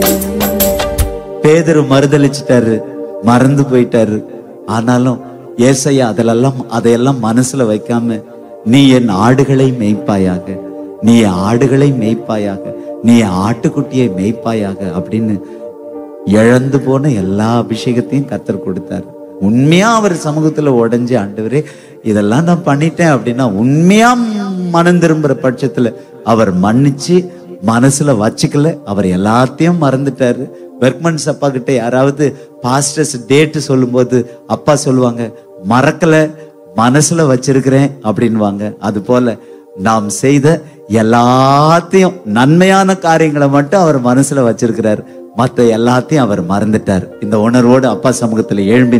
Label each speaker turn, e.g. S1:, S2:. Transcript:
S1: பேதரு மறுதளிச்சிட்டாரு மறந்து போயிட்டாரு ஆனாலும் ஏசையா அதிலெல்லாம் அதையெல்லாம் மனசுல வைக்காம நீ என் ஆடுகளை மேய்ப்பாயாக நீ என் ஆடுகளை மேய்ப்பாயாக நீ என் ஆட்டுக்குட்டியை மேய்ப்பாயாக அப்படின்னு இழந்து போன எல்லா அபிஷேகத்தையும் கத்தர் கொடுத்தாரு உண்மையா அவர் சமூகத்துல உடைஞ்சு ஆண்டவரே இதெல்லாம் நான் பண்ணிட்டேன் அப்படின்னா உண்மையா மனம் திரும்புற பட்சத்துல அவர் மன்னிச்சு மனசுல வச்சுக்கல அவர் எல்லாத்தையும் மறந்துட்டாரு பெர்க்மன்ஸ் அப்பா கிட்ட யாராவது பாஸ்டர்ஸ் டேட் சொல்லும்போது அப்பா சொல்லுவாங்க மறக்கல மனசுல வச்சிருக்கிறேன் அப்படின்வாங்க அது போல நாம் செய்த எல்லாத்தையும் நன்மையான காரியங்களை மட்டும் அவர் மனசுல வச்சிருக்கிறார் மத்த எல்லாத்தையும் அவர் மறந்துட்டார் இந்த உணர்வோடு அப்பா சமூகத்துல எழும்பி